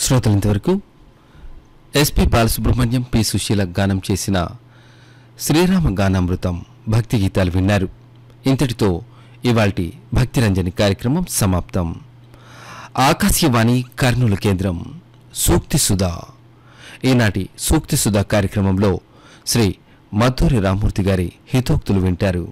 శ్రోతలింతవరకు SP Balasubrahmanyam P Susheela గానం చేసిన శ్రీరామ గానామృతం భక్తి గీతాలు విన్నారు ఇంతటితో ఇవాల్టి భక్తిరంజని కార్యక్రమం సమాప్తం ఆకాశవాణి కర్నూలు కేంద్రం సూక్తి సుధా ఈనాటి సూక్తి సుధా కార్యక్రమంలో శ్రీ మధురి రామూర్తి గారి హితోక్తులు వింటారు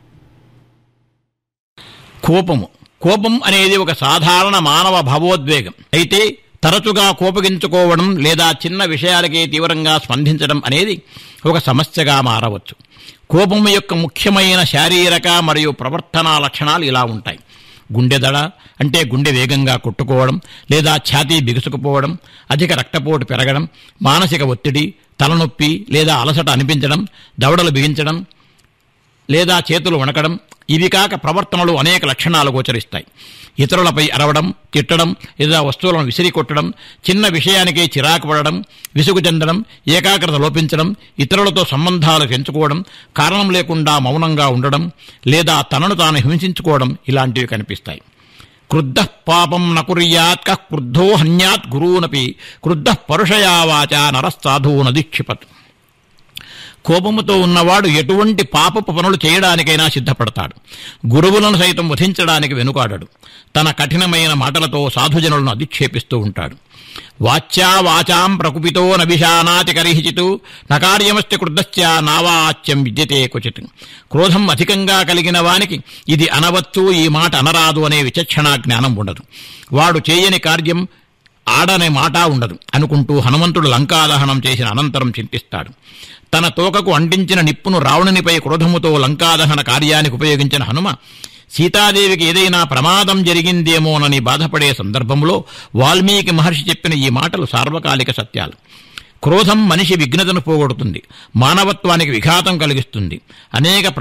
కోపము కోపం అనేది ఒక సాధారణ మానవ భావోద్వేగం అయితే తరచుగా కోపగించుకోవడం లేదా చిన్న విషయాలకే తీవ్రంగా స్పందించడం అనేది ఒక సమస్యగా మారవచ్చు కోపం యొక్క ముఖ్యమైన శారీరక మరియు ప్రవర్తనా లక్షణాలు ఇలా ఉంటాయి గుండె దడ అంటే గుండె వేగంగా కొట్టుకోవడం లేదా ఛాతీ బిగుసుకుపోవడం అధిక రక్తపోటు పెరగడం మానసిక ఒత్తిడి తలనొప్పి లేదా అలసట అనిపించడం దవడలు బిగించడం లేదా చేతులు వణకడం ఇవి కాక ప్రవర్తనలు అనేక లక్షణాలు గోచరిస్తాయి ఇతరులపై అరవడం తిట్టడం లేదా వస్తువులను విసిరి కొట్టడం చిన్న విషయానికే చిరాకు పడడం విసుగు చెందడం ఏకాగ్రత లోపించడం ఇతరులతో సంబంధాలు పెంచుకోవడం కారణం లేకుండా మౌనంగా ఉండడం లేదా తనను తాను హింసించుకోవడం ఇలాంటివి కనిపిస్తాయి క్రుద్ధ పాపం నకుర్యాత్ కః క్రుద్ధో హన్యాత్ గురూనపి క్రుద్ధ పరుషయా వాచ నరస్సాధూనదీక్షిపత్ కోపముతో ఉన్నవాడు ఎటువంటి పాపపు పనులు చేయడానికైనా సిద్ధపడతాడు గురువులను సైతం వధించడానికి వెనుకాడడు తన కఠినమైన మాటలతో సాధుజనులను అధిక్షేపిస్తూ ఉంటాడు వాచ్యా వాచాం ప్రకుపితో నభిషానాతి కరిహిచితు నకార్యమస్తి క్రుద్ధశ్చ నావాచ్యం విద్యతే క్వచిత్ క్రోధం అధికంగా కలిగిన వానికి ఇది అనవచ్చు ఈ మాట అనరాదు అనే విచక్షణా జ్ఞానం ఉండదు వాడు చేయని కార్యం ఆడనే మాట ఉండదు అనుకుంటూ హనుమంతుడు లంకాదహనం చేసిన అనంతరం చింతిస్తాడు తన తోకకు అంటించిన నిప్పును రావణునిపై క్రోధముతో లంకాదహన కార్యానికి ఉపయోగించిన హనుమ సీతాదేవికి ఏదైనా ప్రమాదం జరిగిందేమోనని బాధపడే సందర్భంలో వాల్మీకి మహర్షి చెప్పిన ఈ మాటలు సార్వకాలిక సత్యాలు క్రోధం మనిషి విఘ్నతను పోగొడుతుంది మానవత్వానికి విఘాతం కలిగిస్తుంది అనేక